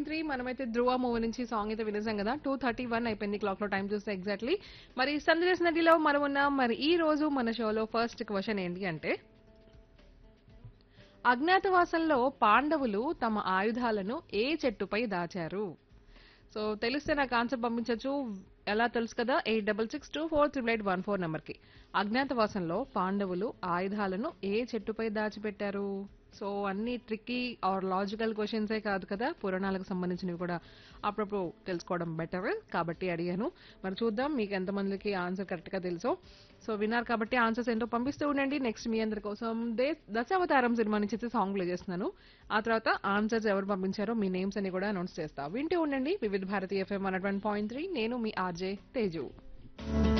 three మనమైతే ధ్రువ movie నుంచి song అయితే వినేసాం కదా టూ థర్టీ వన్ అయిపోయింది క్లాక్ లో టైం చూస్తే ఎగ్జాక్ట్లీ మరి సందేశ్ నదిలో మనం ఉన్నాం మరి ఈ రోజు మన షోలో ఫస్ట్ క్వశ్చన్ ఏంటి అంటే అజ్ఞాతవాసంలో పాండవులు తమ ఆయుధాలను ఏ చెట్టుపై దాచారు సో తెలిస్తే నాకు ఆన్సర్ పంపించవచ్చు ఎలా తెలుసు కదా eight double six two four triple eight one four నెంబర్కి అజ్ఞాతవాసంలో పాండవులు ఆయుధాలను ఏ చెట్టుపై దాచిపెట్టారు సో అన్ని ట్రిక్కీ ఆర్ లాజికల్ క్వశ్చన్సే కాదు కదా పురాణాలకు సంబంధించినవి కూడా అప్పుడప్పుడు తెలుసుకోవడం బెటర్ కాబట్టి అడిగాను మరి చూద్దాం మీకు ఎంతమందికి ఆన్సర్ కరెక్ట్గా తెలుసో సో విన్నారు కాబట్టి ఆన్సర్స్ ఏంటో పంపిస్తూ ఉండండి నెక్స్ట్ మీ అందరి కోసం దే దశావతారం సినిమా నుంచి అయితే సాంగ్ ప్లే చేస్తున్నాను ఆ తర్వాత ఆన్సర్స్ ఎవరు పంపించారో మీ నేమ్స్ అని కూడా అనౌన్స్ చేస్తా వింటూ ఉండండి Vividh Bharati FM one point three నేను మీ ఆర్జే తేజు